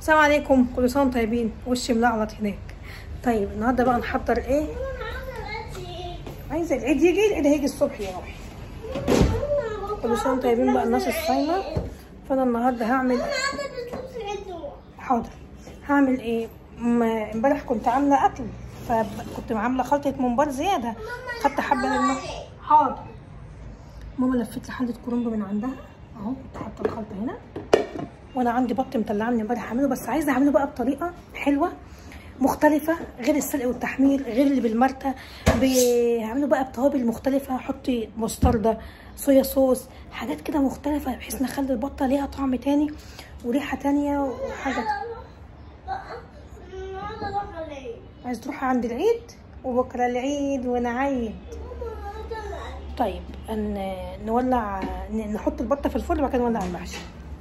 السلام عليكم كل سنه وانتم طيبين وشي ملعلط هناك طيب النهارده بقى نحضر ايه عايزه العيد يجي العيد هيجي الصبح يا روحي كل سنه وانتم طيبين بقى الناس الصايمه فانا النهارده هعمل حاضر هعمل ايه م- امبارح كنت عامله اكل فكنت عامله خلطه ممبار زياده خدت حبه للمح حاضر ماما لفت لي حله كرنب من عندها اهو كنت حاطه الخلطه هنا وانا عندي بط مطلعاه من امبارح اعمله بس عايزه اعمله بقى بطريقه حلوه مختلفه غير السلق والتحمير غير اللي بالمرتة بعمله بقى بتوابل مختلفه حطي مستردة صويا صوص حاجات كده مختلفه بحيث نخلي البطه ليها طعم تاني وريحه تانية وحاجه عايز تروحي عند العيد وبكره العيد ونعيد طيب ان نولع ن- نحط البطه في الفرن وبعد كده نولع المحشي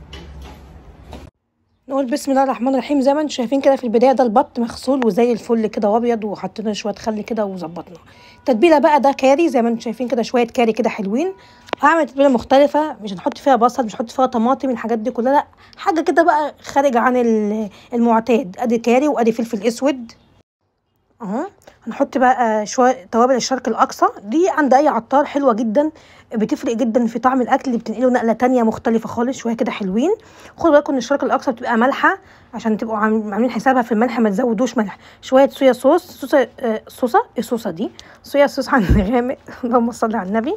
نقول بسم الله الرحمن الرحيم زي ما انتم شايفين كده في البدايه ده البط مغسول وزي الفل كده وابيض وحطينا شويه خل كده وظبطنا التتبيله بقى ده كاري زي ما انتم شايفين كده شويه كاري كده حلوين هعمل تتبيله مختلفه مش هنحط فيها بصل مش هنحط فيها طماطم الحاجات دي كلها لا حاجه كده بقى خارج عن ال- المعتاد ادي كاري وادي فلفل اسود اهو هنحط بقى شويه توابل الشرق الاقصى دي عند اي عطار حلوه جدا بتفرق جدا في طعم الاكل اللي بتنقله نقله تانية مختلفه خالص شويه كده حلوين خدوا بالكم ان الشرق الاقصى بتبقى مالحه عشان تبقوا عام- عاملين حسابها في الملح ما تزودوش ملح شويه صويا صوص صوصه آه، صوصه ايه الصوصه دي صويا صوص عن غامق اللهم صل على النبي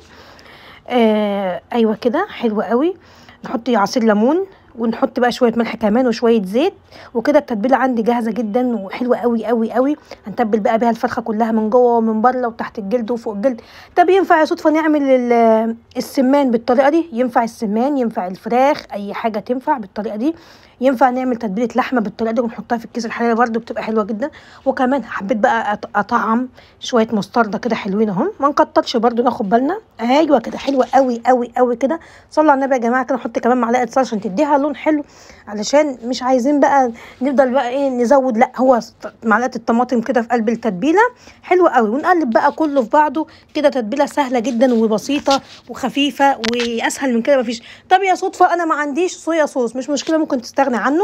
آه ايوه كده حلوه قوي نحط عصير ليمون ونحط بقى شويه ملح كمان وشويه زيت وكده التتبيله عندي جاهزه جدا وحلوه قوي قوي قوي هنتبل بقى بيها الفرخه كلها من جوه ومن بره وتحت الجلد وفوق الجلد طب ينفع يا صدفه نعمل ال- السمان بالطريقه دي ينفع السمان ينفع الفراخ اي حاجه تنفع بالطريقه دي ينفع نعمل تتبيله لحمه بالطريقه دي ونحطها في الكيس الحراري برده بتبقى حلوه جدا وكمان حبيت بقى أط- اطعم شويه مستردة كده حلوين اهم ما نكترش برده ناخد بالنا ايوه كده حلوه قوي قوي قوي كده صلوا على النبي يا جماعه كده نحط كمان معلقه صلصه عشان تديها لون حلو علشان مش عايزين بقى نفضل بقى ايه نزود لا هو ط- معلقه الطماطم كده في قلب التتبيله حلوه قوي ونقلب بقى كله في بعضه كده تتبيله سهله جدا وبسيطه وخفيفه واسهل من كده مفيش طب يا صدفه انا ما عنديش صويا صوص مش مشكله ممكن تستغني عنه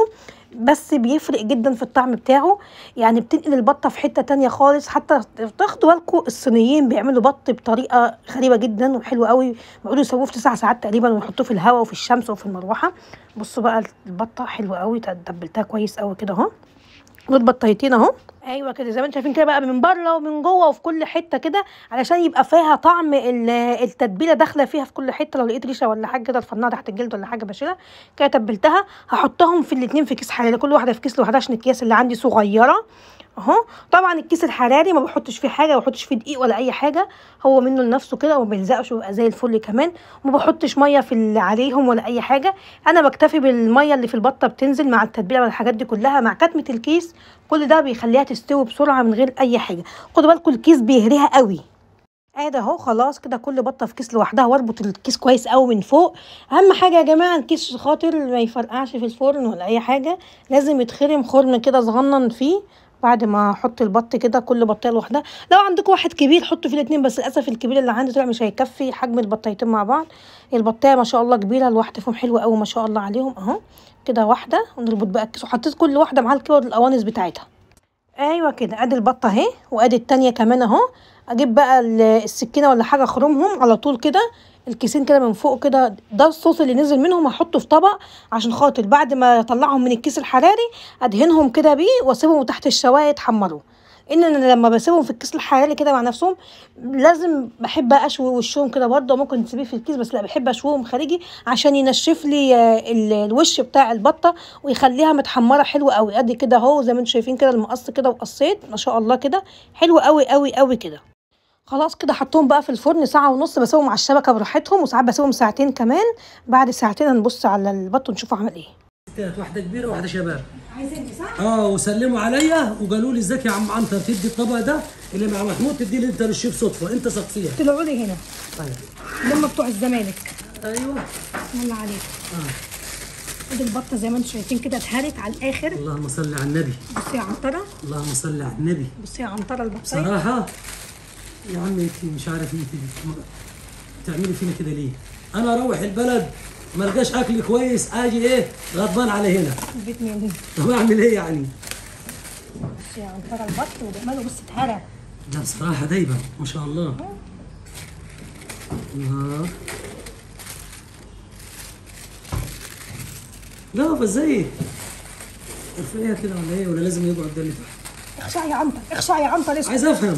بس بيفرق جدا في الطعم بتاعه يعني بتنقل البطه في حته تانية خالص حتى تاخدوا بالكم الصينيين بيعملوا بط بطريقه غريبه جدا وحلوه قوي بيقعدوا يسووه في تسع ساعات تقريبا ويحطوه في الهواء وفي الشمس وفي المروحه بصوا بقى البطه حلوه قوي تبلتها كويس قوي كده اهو دول بطايتين اهو ايوه كده زي ما انتم شايفين كده بقى من بره ومن جوه وفي كل حته كده علشان يبقى فيها طعم ال- التتبيله داخله فيها في كل حته لو لقيت ريشه ولا حاجه كده الفنانه تحت الجلد ولا حاجه بشيلها كده تبلتها هحطهم في الاتنين في كيس حراري كل واحده في كيس لوحدها عشان الكيس اللي عندي صغيره اهو طبعا الكيس الحراري ما بحطش فيه حاجه ما بحطش فيه دقيق ولا اي حاجه هو منه لنفسه كده وما بيلزقش ويبقى زي الفل كمان وما بحطش ميه في اللي عليهم ولا اي حاجه انا بكتفي بالميه اللي في البطه بتنزل مع التتبيله والحاجات دي كلها مع كتمه الكيس كل ده بيخليها تستوي بسرعه من غير اي حاجه خدوا بالكم الكيس بيهريها قوي ادي اهو خلاص كده كل بطه في كيس لوحدها واربط الكيس كويس قوي من فوق اهم حاجه يا جماعه الكيس خاطر ما يفرقعش في الفرن ولا اي حاجه لازم يتخرم خرم كده صغنن فيه بعد ما احط البط كده كل بطايه لوحدها لو عندكم واحد كبير حطوا فيه الاتنين بس للاسف الكبير اللي عندي طلع مش هيكفي حجم البطايتين مع بعض البطايه ما شاء الله كبيره الواحده فيهم حلوه قوي ما شاء الله عليهم اهو كده واحده ونربط بقى الكيس وحطيت كل واحده معاها الكبر القوانص بتاعتها ايوه كده ادي البطه اهي وادي التانية كمان اهو اجيب بقى ال- السكينه ولا حاجه اخرمهم على طول كده الكيسين كده من فوق كده ده الصوص اللي نزل منهم هحطه في طبق عشان خاطر بعد ما اطلعهم من الكيس الحراري ادهنهم كده بيه واسيبهم تحت الشوايه يتحمروا ان انا لما بسيبهم في الكيس الحراري كده مع نفسهم لازم بحب اشوي وشهم كده برضه ممكن تسيبيه في الكيس بس لا بحب اشويهم خارجي عشان ينشف لي آه، ال- الوش بتاع البطه ويخليها متحمره حلوه قوي ادي كده اهو زي ما انتم شايفين كده المقص كده وقصيت ما شاء الله كده حلو قوي قوي قوي كده خلاص كده حطهم بقى في الفرن ساعة ونص بسيبهم على الشبكة براحتهم وساعات بسيبهم ساعتين كمان بعد ساعتين هنبص على البط ونشوفه عمل ايه ستات واحدة كبيرة وواحدة شباب عايزين صح؟ اه وسلموا عليا وقالوا لي ازيك يا عم عنتر تدي الطبق ده اللي مع محمود تدي لي انت للشيف صدفة انت شخصيا طلعوا لي هنا طيب لما بتوع الزمالك ايوه الله عليك آه. ادي البطة زي ما انتم شايفين كده اتهرت على الاخر اللهم صل على النبي بصي يا عنترة اللهم صل على النبي بصي يا عنترة البطاية صراحة يا عمي انت مش عارف انت تعملي فينا كده ليه؟ انا اروح البلد ما القاش اكل كويس اجي ايه غضبان على هنا البيت مين طب اعمل ايه يعني بص يا عنترة البط وجماله بص اتهرى لا بصراحه دايبه ما شاء الله الله لا فازاي ارفعيها كده ولا ايه ولا لازم يقعد ده اللي تحت اخشع يا عنتر اخشع يا عنتر اسكت عايز افهم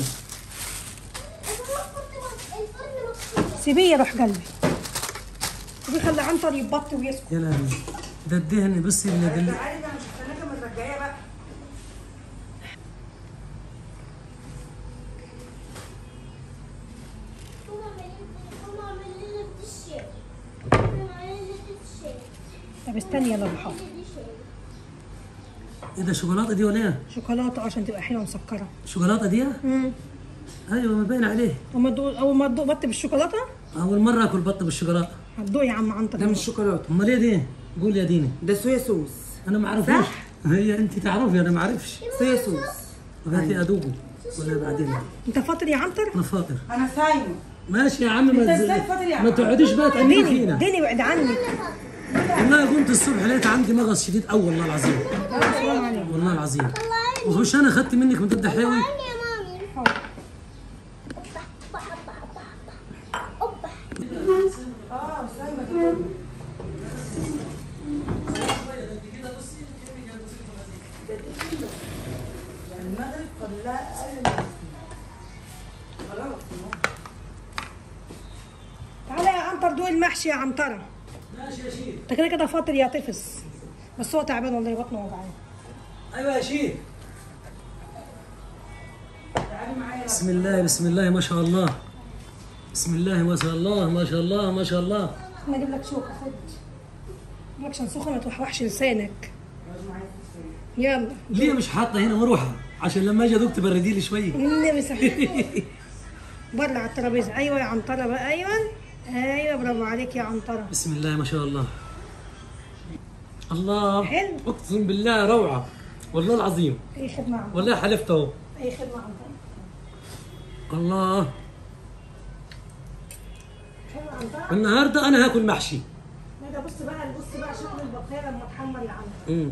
سيبيه يا روح قلبي سيبيه خلي عنتر يبط ويسكت يا لهوي ده الدهن بس اللي دل... عارف انا مش هستناك من الرجايه بقى طب استني يلا بحاضر ايه ده شوكولاته دي ولا ايه؟ شوكولاته عشان تبقى حلوه مسكره شوكولاته دي؟ امم ايوه ما باين عليه اما تدوق اول ما تدوق بط بالشوكولاته اول مره اكل بط بالشوكولاته هتدوق يا عم عنتر ده مش شوكولاته امال ايه دي؟ قول يا ديني ده صويا صوص انا ما اعرفوش هي انت تعرفي انا ما اعرفش صويا صوص هاتي ادوقه ولا بعدين انت فاطر يا عنتر انا فاطر انا صايمه ماشي يا عم ما انت تز- ازاي فاطر يا ما عم؟ تقعديش بقى تأنبي ديني فينا ديني بعد عني والله قمت الصبح لقيت عندي مغص شديد قوي والله العظيم سلام عليكم والله العظيم ومش انا اخدت منك من ضد حيوي المغرب كلها اقل خلاص تعالى يا عنتر دوق المحشي يا عنترة ماشي يا شيخ انت كده كده فاطر يا طفس بس هو تعبان والله بطنه وجعان ايوه يا شيخ بسم الله بسم الله ما شاء الله بسم الله ما شاء الله ما شاء الله ما شاء الله انا اجيب لك شوكه خد اجيب لك عشان سخنه ما توحوحش لسانك يلا ليه مش حاطه هنا مروحه عشان لما اجي ادوق تبردي لي شويه النبي صحيح بره على الترابيزه ايوه يا عنترة بقى ايوه ايوه برافو عليك يا عنترة بسم الله ما شاء الله الله حلو. اقسم بالله روعه والله العظيم اي خدمه عنترة والله حلفت اهو اي خدمه عنترة الله حلو يا عنترة النهارده انا هاكل محشي لا ده بص بقى بص بقى شكل البطايه لما تحمر يا عنترة امم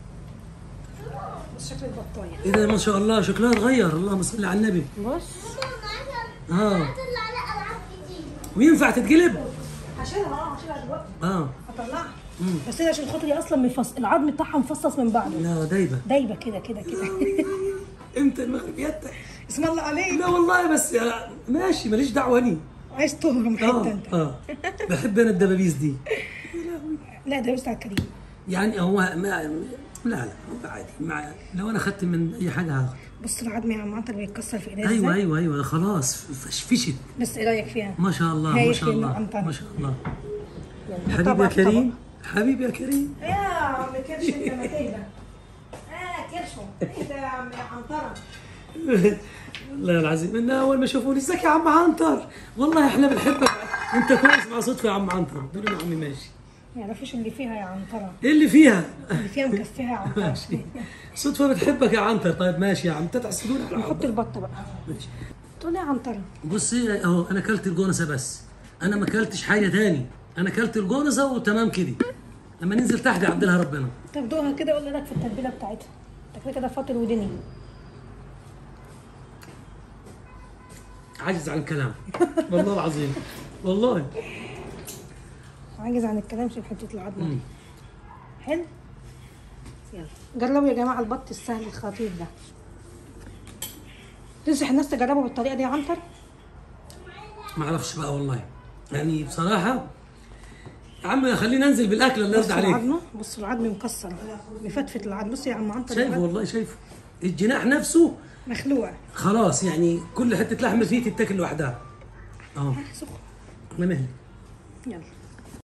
بص شكل البطايه ايه ده ما شاء الله شكلها اتغير اللهم صل على النبي بص اه وينفع تتقلب هشيلها اه هشيلها دلوقتي اه هطلعها بس هي عشان خاطري اصلا مفص العظم بتاعها مفصص من بعضه لا دايبه دايبه كده كده كده امتى المغرب يتك اسم الله عليك لا والله بس يا ماشي ماليش دعوه اني عايز تهرم حته اه انت اه بحب انا الدبابيس دي لا ده بس على الكريم يعني هو ما لا لا هو عادي مع لو انا اخدت من اي حاجه هاخد بص العظم يا عم عنتر بيتكسر في ايديا ايوه إزاي؟ ايوه ايوه ده خلاص فشفشت بس ايه رايك فيها؟ ما شاء الله هي ما شاء كلمة الله عن طرف. ما شاء الله يلا، حبيبي طبق- يا كريم حبيبي يا كريم طبق. يا عم كرش انت ما تهدى اه كرشو ايه ده يا عم يا عنتره والله العظيم ان اول ما شافوني ازيك يا عم عنتر والله احنا بنحبك انت كويس مع صدفه يا عم عنتر قلت له يا عمي ماشي ما يعرفوش اللي فيها يا عنتره ايه اللي فيها اللي فيها مكفيها يا عنتره صدفه بتحبك يا عنتر طيب ماشي يا عم انت تحسدوني على نحط حبك البطه بقى ماشي تقول لي يا عنتره بصي اهو انا اكلت الجونسه بس انا ما اكلتش حاجه تاني انا اكلت الجونسه وتمام كده لما ننزل تحت يعدلها ربنا طب دوقها كده ولا لك في التتبيله بتاعتها انت كده كده فاطر ودني عاجز عن الكلام والله العظيم والله عاجز عن الكلام في حته العظمه دي حلو يلا جربوا يا جماعه البط السهل الخطير ده تنصح الناس تجربوا بالطريقه دي يا عنتر ما اعرفش بقى والله يعني بصراحه يا عم خلينا ننزل بالاكل اللي بص يرضى عليك العظمه بص العظم مكسر مفتفت العظم بص يا عم عنتر شايفه العظم والله شايفه الجناح نفسه مخلوع خلاص يعني كل حته لحمه فيه تتاكل لوحدها اه سخن الله مهلك يلا